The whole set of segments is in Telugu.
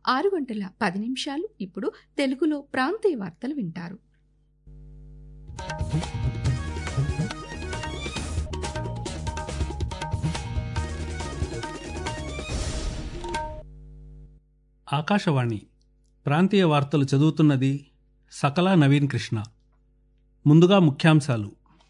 ఆరు గంటల పది నిమిషాలు ఇప్పుడు తెలుగులో ప్రాంతీయ వార్తలు వింటారు ఆకాశవాణి ప్రాంతీయ వార్తలు చదువుతున్నది సకల నవీన్ కృష్ణ ముందుగా ముఖ్యాంశాలు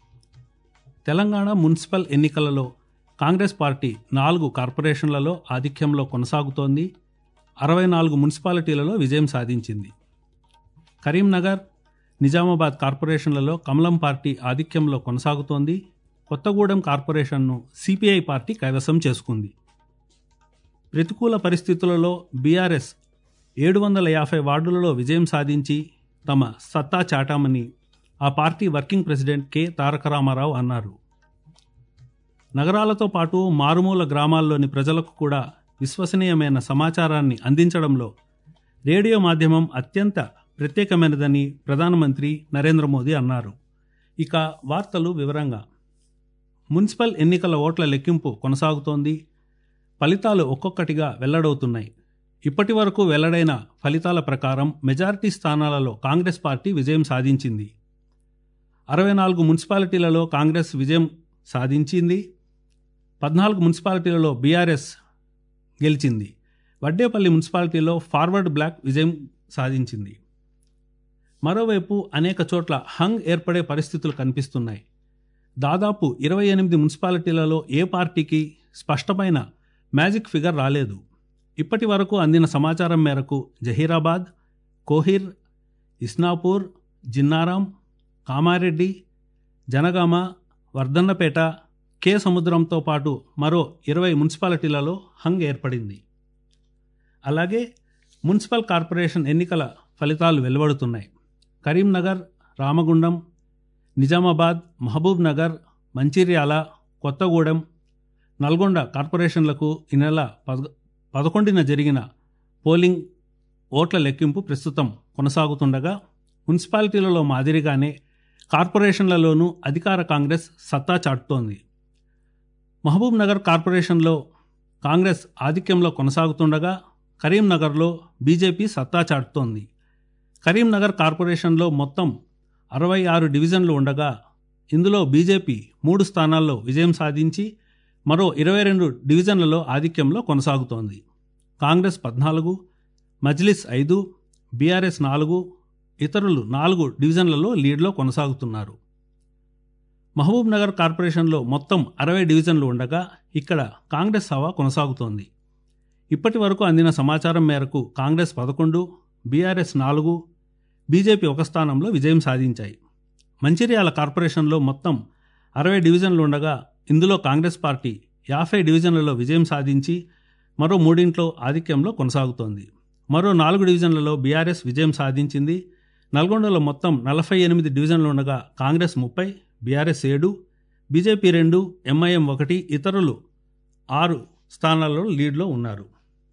తెలంగాణ మున్సిపల్ ఎన్నికలలో కాంగ్రెస్ పార్టీ నాలుగు కార్పొరేషన్లలో ఆధిక్యంలో కొనసాగుతోంది అరవై నాలుగు మున్సిపాలిటీలలో విజయం సాధించింది కరీంనగర్ నిజామాబాద్ కార్పొరేషన్లలో కమలం పార్టీ ఆధిక్యంలో కొనసాగుతోంది కొత్తగూడెం కార్పొరేషన్ను సిపిఐ పార్టీ కైవసం చేసుకుంది ప్రతికూల పరిస్థితులలో బీఆర్ఎస్ ఏడు వందల యాభై వార్డులలో విజయం సాధించి తమ సత్తా చాటామని ఆ party working president K Taraka Ramarao అన్నారు నగరాలతో పాటు మారుమూల గ్రామాల్లోని ప్రజలకు కూడా విశ్వసనీయమైన సమాచారాన్ని అందించడంలో రేడియో మాధ్యమం అత్యంత ప్రత్యేకమైనదని ప్రధానమంత్రి నరేంద్ర మోదీ అన్నారు ఇక వార్తలు వివరంగా మున్సిపల్ ఎన్నికల ఓట్ల లెక్కింపు కొనసాగుతోంది ఫలితాలు ఒక్కొక్కటిగా వెల్లడవుతున్నాయి ఇప్పటి వరకు వెల్లడైన ఫలితాల ప్రకారం మెజారిటీ స్థానాలలో కాంగ్రెస్ పార్టీ విజయం సాధించింది అరవై నాలుగు మున్సిపాలిటీలలో కాంగ్రెస్ విజయం సాధించింది పద్నాలుగు మున్సిపాలిటీలలో బీఆర్ఎస్ గెలిచింది వడ్డేపల్లి మున్సిపాలిటీలో ఫార్వర్డ్ బ్లాక్ విజయం సాధించింది మరోవైపు అనేక చోట్ల హంగ్ ఏర్పడే పరిస్థితులు కనిపిస్తున్నాయి దాదాపు ఇరవై ఎనిమిది మున్సిపాలిటీలలో ఏ పార్టీకి స్పష్టమైన మ్యాజిక్ ఫిగర్ రాలేదు ఇప్పటి వరకు అందిన సమాచారం మేరకు జహీరాబాద్ కోహిర్ ఇస్నాపూర్ జిన్నారాం కామారెడ్డి జనగామ వర్ధన్నపేట కే సముద్రంతో పాటు మరో ఇరవై మున్సిపాలిటీలలో హంగ్ ఏర్పడింది అలాగే మున్సిపల్ కార్పొరేషన్ ఎన్నికల ఫలితాలు వెలువడుతున్నాయి కరీంనగర్ రామగుండం నిజామాబాద్ మహబూబ్ నగర్ మంచిర్యాల కొత్తగూడెం నల్గొండ కార్పొరేషన్లకు ఈ నెల పద పదకొండున జరిగిన పోలింగ్ ఓట్ల లెక్కింపు ప్రస్తుతం కొనసాగుతుండగా మున్సిపాలిటీలలో మాదిరిగానే కార్పొరేషన్లలోనూ అధికార కాంగ్రెస్ సత్తా చాటుతోంది మహబూబ్ నగర్ కార్పొరేషన్లో కాంగ్రెస్ ఆధిక్యంలో కొనసాగుతుండగా కరీంనగర్లో బీజేపీ సత్తా చాటుతోంది కరీంనగర్ కార్పొరేషన్లో మొత్తం అరవై ఆరు డివిజన్లు ఉండగా ఇందులో బీజేపీ మూడు స్థానాల్లో విజయం సాధించి మరో ఇరవై రెండు డివిజన్లలో ఆధిక్యంలో కొనసాగుతోంది కాంగ్రెస్ పద్నాలుగు మజ్లిస్ ఐదు బీఆర్ఎస్ నాలుగు ఇతరులు నాలుగు డివిజన్లలో లీడ్లో కొనసాగుతున్నారు మహబూబ్ నగర్ కార్పొరేషన్లో మొత్తం అరవై డివిజన్లు ఉండగా ఇక్కడ కాంగ్రెస్ హవా కొనసాగుతోంది ఇప్పటి వరకు అందిన సమాచారం మేరకు కాంగ్రెస్ పదకొండు బీఆర్ఎస్ నాలుగు బీజేపీ ఒక స్థానంలో విజయం సాధించాయి మంచిర్యాల కార్పొరేషన్లో మొత్తం అరవై డివిజన్లు ఉండగా ఇందులో కాంగ్రెస్ పార్టీ యాభై డివిజన్లలో విజయం సాధించి మరో మూడింట్లో ఆధిక్యంలో కొనసాగుతోంది మరో నాలుగు డివిజన్లలో బీఆర్ఎస్ విజయం సాధించింది నల్గొండలో మొత్తం నలభై ఎనిమిది డివిజన్లు ఉండగా కాంగ్రెస్ ముప్పై బీఆర్ఎస్ ఏడు బీజేపీ రెండు ఎంఐఎం ఒకటి ఇతరులు ఆరు స్థానాల్లో లీడ్లో ఉన్నారు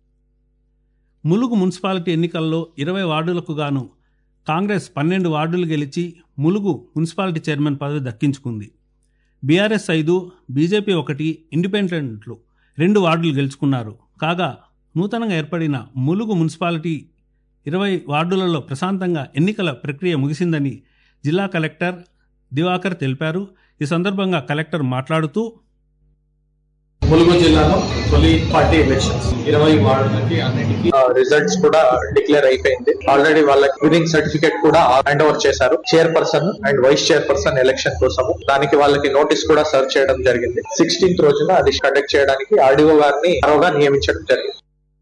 ములుగు మున్సిపాలిటీ ఎన్నికల్లో ఇరవై వార్డులకు గాను కాంగ్రెస్ పన్నెండు వార్డులు గెలిచి ములుగు మున్సిపాలిటీ చైర్మన్ పదవి దక్కించుకుంది బీఆర్ఎస్ ఐదు బీజేపీ ఒకటి ఇండిపెండెంట్లు రెండు వార్డులు గెలుచుకున్నారు కాగా నూతనంగా ఏర్పడిన ములుగు మున్సిపాలిటీ ఇరవై వార్డులలో ప్రశాంతంగా ఎన్నికల ప్రక్రియ ముగిసిందని జిల్లా కలెక్టర్ దివాకర్ తెలిపారు ఈ సందర్భంగా కలెక్టర్ మాట్లాడుతూ ములుగు జిల్లాలో తొలి పార్టీ ఎలక్షన్స్ ఇరవై వార్డులకి అన్నిటికీ రిజల్ట్స్ కూడా డిక్లేర్ అయిపోయింది ఆల్రెడీ వాళ్ళకి వినింగ్ సర్టిఫికేట్ కూడా హ్యాండ్ ఓవర్ చేశారు chairperson and vice chairperson election కోసము దానికి వాళ్ళకి నోటీస్ కూడా సర్వ్ చేయడం జరిగింది సిక్స్టీన్త్ రోజున అది కండక్ట్ చేయడానికి ఆర్డీఓ గారిని మరోగా నియమించడం జరిగింది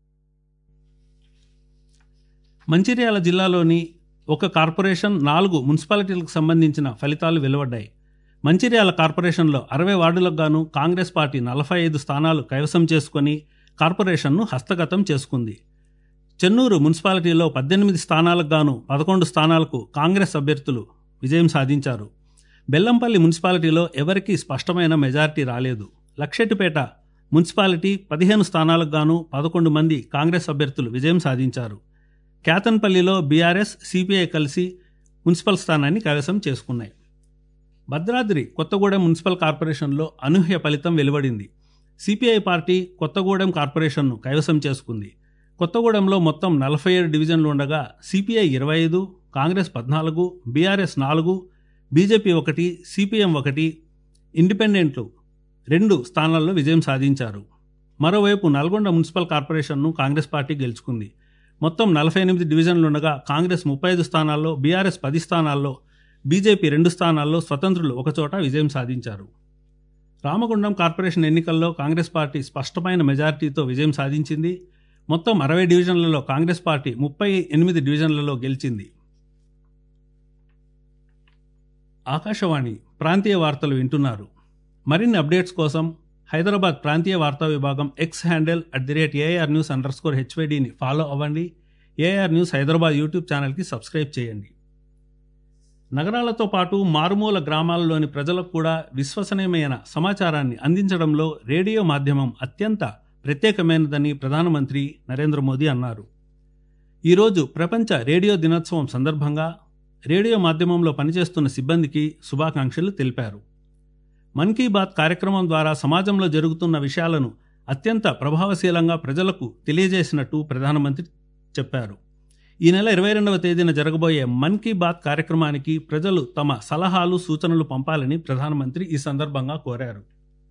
మంచిర్యాల జిల్లాలోని ఒక కార్పొరేషన్ నాలుగు మున్సిపాలిటీలకు సంబంధించిన ఫలితాలు వెలువడ్డాయి మంచిర్యాల కార్పొరేషన్లో అరవై వార్డులకు గాను కాంగ్రెస్ పార్టీ నలభై ఐదు స్థానాలు కైవసం చేసుకుని కార్పొరేషన్ను హస్తగతం చేసుకుంది చెన్నూరు మున్సిపాలిటీలో పద్దెనిమిది స్థానాలకు గాను పదకొండు స్థానాలకు కాంగ్రెస్ అభ్యర్థులు విజయం సాధించారు బెల్లంపల్లి మున్సిపాలిటీలో ఎవరికీ స్పష్టమైన మెజారిటీ రాలేదు లక్షెట్టిపేట మున్సిపాలిటీ పదిహేను స్థానాలకు గాను పదకొండు మంది కాంగ్రెస్ అభ్యర్థులు విజయం సాధించారు కేతన్పల్లిలో బీఆర్ఎస్ సిపిఐ కలిసి మున్సిపల్ స్థానాన్ని కైవసం చేసుకున్నాయి భద్రాద్రి కొత్తగూడెం మున్సిపల్ కార్పొరేషన్లో అనూహ్య ఫలితం వెలువడింది సిపిఐ పార్టీ కొత్తగూడెం కార్పొరేషన్ను కైవసం చేసుకుంది కొత్తగూడెంలో మొత్తం నలభై ఏడు డివిజన్లు ఉండగా సిపిఐ ఇరవై ఐదు కాంగ్రెస్ పద్నాలుగు బీఆర్ఎస్ నాలుగు బీజేపీ ఒకటి సిపిఎం ఒకటి ఇండిపెండెంట్లు రెండు స్థానాల్లో విజయం సాధించారు మరోవైపు నల్గొండ మున్సిపల్ కార్పొరేషన్ను కాంగ్రెస్ పార్టీ గెలుచుకుంది మొత్తం నలభై ఎనిమిది డివిజన్లుండగా కాంగ్రెస్ ముప్పై ఐదు స్థానాల్లో బీఆర్ఎస్ పది స్థానాల్లో బీజేపీ రెండు స్థానాల్లో స్వతంత్రులు ఒకచోట విజయం సాధించారు రామగుండం కార్పొరేషన్ ఎన్నికల్లో కాంగ్రెస్ పార్టీ స్పష్టమైన మెజారిటీతో విజయం సాధించింది మొత్తం అరవై డివిజన్లలో కాంగ్రెస్ పార్టీ ముప్పై ఎనిమిది డివిజన్లలో గెలిచింది ఆకాశవాణి ప్రాంతీయ వార్తలు వింటున్నారు మరిన్ని అప్డేట్స్ కోసం హైదరాబాద్ ప్రాంతీయ వార్తా విభాగం X handle at the rate AR news underscore స్కోర్ హెచ్వైడిని ఫాలో అవ్వండి ఏఆర్ న్యూస్ హైదరాబాద్ యూట్యూబ్ ఛానల్కి సబ్స్క్రైబ్ చేయండి నగరాలతో పాటు మారుమూల గ్రామాలలోని ప్రజలకు కూడా విశ్వసనీయమైన సమాచారాన్ని అందించడంలో రేడియో మాధ్యమం అత్యంత ప్రత్యేకమైనదని ప్రధానమంత్రి నరేంద్ర మోదీ అన్నారు ఈరోజు ప్రపంచ రేడియో దినోత్సవం సందర్భంగా రేడియో మాధ్యమంలో పనిచేస్తున్న సిబ్బందికి శుభాకాంక్షలు తెలిపారు మన్ కీ బాత్ కార్యక్రమం ద్వారా సమాజంలో జరుగుతున్న విషయాలను అత్యంత ప్రభావశీలంగా ప్రజలకు తెలియజేసినట్టు ప్రధానమంత్రి చెప్పారు ఈ నెల ఇరవై రెండవ తేదీన జరగబోయే మన్ కీ బాత్ కార్యక్రమానికి ప్రజలు తమ సలహాలు సూచనలు పంపాలని ప్రధానమంత్రి ఈ సందర్భంగా కోరారు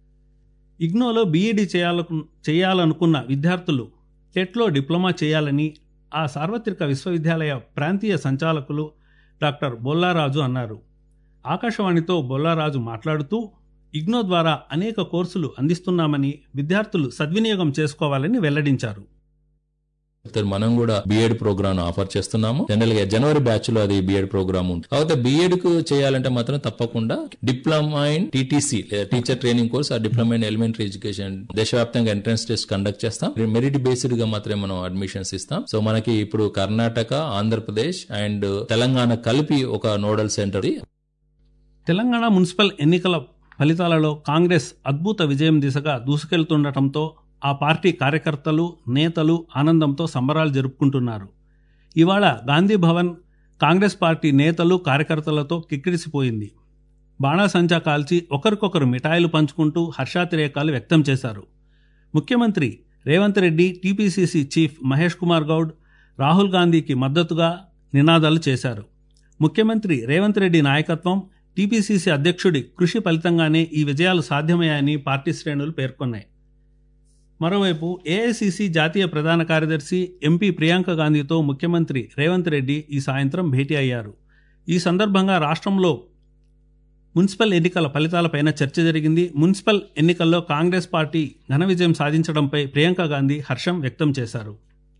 ఇగ్నోలో బీఈడీ చేయాలకు చేయాలనుకున్న విద్యార్థులు టెట్లో డిప్లొమా చేయాలని ఆ సార్వత్రిక విశ్వవిద్యాలయ ప్రాంతీయ సంచాలకులు డాక్టర్ బొల్లారాజు అన్నారు ఆకాశవాణితో బొల్లారాజు మాట్లాడుతూ ఇగ్నో ద్వారా అనేక కోర్సులు అందిస్తున్నామని విద్యార్థులు సద్వినియోగం చేసుకోవాలని వెల్లడించారు చెప్తారు మనం కూడా బిఎడ్ ప్రోగ్రామ్ ఆఫర్ చేస్తున్నాము జనరల్ గా జనవరి బ్యాచ్ లో అది బిఎడ్ ప్రోగ్రామ్ ఉంటుంది కాకపోతే బిఎడ్ కు చేయాలంటే మాత్రం తప్పకుండా డిప్లొమా ఇన్ టీటీసీ లేదా టీచర్ ట్రైనింగ్ కోర్స్ ఆ డిప్లొమా ఇన్ ఎలిమెంటరీ ఎడ్యుకేషన్ దేశవ్యాప్తంగా ఎంట్రన్స్ టెస్ట్ కండక్ట్ చేస్తాం మెరిట్ బేస్డ్ గా మాత్రమే మనం అడ్మిషన్స్ ఇస్తాం సో మనకి ఇప్పుడు కర్ణాటక ఆంధ్రప్రదేశ్ అండ్ తెలంగాణ కలిపి ఒక నోడల్ సెంటర్ తెలంగాణ మున్సిపల్ ఎన్నికల ఫలితాలలో కాంగ్రెస్ అద్భుత విజయం దిశగా దూసుకెళ్తుండటంతో ఆ పార్టీ కార్యకర్తలు నేతలు ఆనందంతో సంబరాలు జరుపుకుంటున్నారు ఇవాళ గాంధీ భవన్ కాంగ్రెస్ పార్టీ నేతలు కార్యకర్తలతో కిక్కిరిసిపోయింది బాణాసంచా కాల్చి ఒకరికొకరు మిఠాయిలు పంచుకుంటూ హర్షాతిరేకాలు వ్యక్తం చేశారు ముఖ్యమంత్రి రేవంత్ రెడ్డి టీపీసీసీ చీఫ్ మహేష్ కుమార్ గౌడ్ రాహుల్ గాంధీకి మద్దతుగా నినాదాలు చేశారు ముఖ్యమంత్రి రేవంత్ రెడ్డి నాయకత్వం టీపీసీసీ అధ్యక్షుడి కృషి ఫలితంగానే ఈ విజయాలు సాధ్యమయ్యాయని పార్టీ శ్రేణులు పేర్కొన్నాయి మరోవైపు ఏఐసిసి జాతీయ ప్రధాన కార్యదర్శి ఎంపీ ప్రియాంక గాంధీతో ముఖ్యమంత్రి రేవంత్ రెడ్డి ఈ సాయంత్రం భేటీ అయ్యారు ఈ సందర్భంగా రాష్ట్రంలో మున్సిపల్ ఎన్నికల ఫలితాలపైన చర్చ జరిగింది మున్సిపల్ ఎన్నికల్లో కాంగ్రెస్ పార్టీ ఘన విజయం సాధించడంపై ప్రియాంక గాంధీ హర్షం వ్యక్తం చేశారు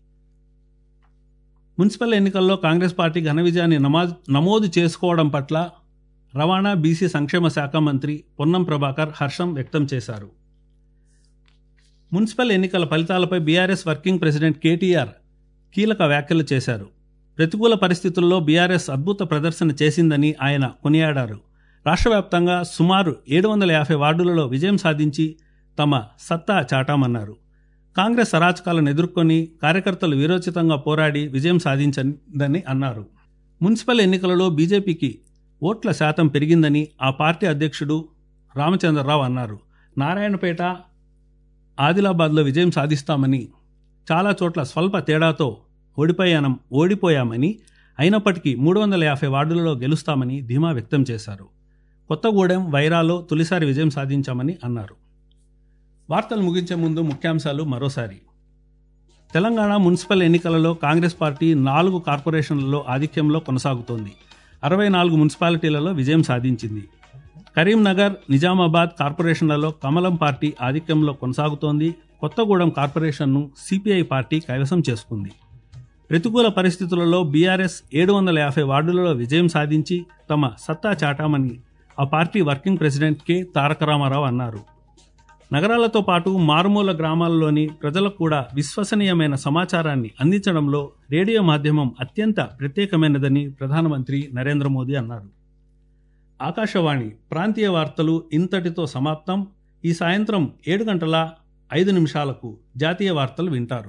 మున్సిపల్ ఎన్నికల్లో కాంగ్రెస్ పార్టీ ఘన విజయాన్ని నమాజ్ నమోదు చేసుకోవడం పట్ల రవాణా బీసీ సంక్షేమ శాఖ మంత్రి పొన్నం ప్రభాకర్ హర్షం వ్యక్తం చేశారు మున్సిపల్ ఎన్నికల ఫలితాలపై బీఆర్ఎస్ వర్కింగ్ ప్రెసిడెంట్ కేటీఆర్ కీలక వ్యాఖ్యలు చేశారు ప్రతికూల పరిస్థితుల్లో బీఆర్ఎస్ అద్భుత ప్రదర్శన చేసిందని ఆయన కొనియాడారు రాష్ట్ర వ్యాప్తంగా సుమారు ఏడు వందల యాభై వార్డులలో విజయం సాధించి తమ సత్తా చాటామన్నారు కాంగ్రెస్ అరాచకాలను ఎదుర్కొని కార్యకర్తలు వీరోచితంగా పోరాడి విజయం సాధించిందని అన్నారు మున్సిపల్ ఎన్నికలలో బీజేపీకి ఓట్ల శాతం పెరిగిందని ఆ పార్టీ అధ్యక్షుడు రామచంద్రరావు అన్నారు నారాయణపేట ఆదిలాబాద్లో విజయం సాధిస్తామని చాలా చోట్ల స్వల్ప తేడాతో ఓడిపోయానం ఓడిపోయామని అయినప్పటికీ మూడు వందల యాభై వార్డులలో గెలుస్తామని ధీమా వ్యక్తం చేశారు కొత్తగూడెం వైరాలో తొలిసారి విజయం సాధించామని అన్నారు వార్తలు ముగించే ముందు ముఖ్యాంశాలు మరోసారి తెలంగాణ మున్సిపల్ ఎన్నికలలో కాంగ్రెస్ పార్టీ నాలుగు కార్పొరేషన్లలో ఆధిక్యంలో కొనసాగుతోంది అరవై నాలుగు మున్సిపాలిటీలలో విజయం సాధించింది కరీంనగర్ నిజామాబాద్ కార్పొరేషన్లలో కమలం పార్టీ ఆధిక్యంలో కొనసాగుతోంది కొత్తగూడెం కార్పొరేషన్ను సిపిఐ పార్టీ కైవసం చేసుకుంది ప్రతికూల పరిస్థితులలో బీఆర్ఎస్ ఏడు వందల యాభై వార్డులలో విజయం సాధించి తమ సత్తా చాటామని ఆ party working president K Taraka Ramarao అన్నారు నగరాలతో పాటు మారుమూల గ్రామాల్లోని ప్రజలకు కూడా విశ్వసనీయమైన సమాచారాన్ని అందించడంలో రేడియో మాధ్యమం అత్యంత ప్రత్యేకమైనదని ప్రధానమంత్రి నరేంద్ర మోదీ అన్నారు ఆకాశవాణి ప్రాంతీయ వార్తలు ఇంతటితో సమాప్తం ఈ సాయంత్రం ఏడు గంటల ఐదు నిమిషాలకు జాతీయ వార్తలు వింటారు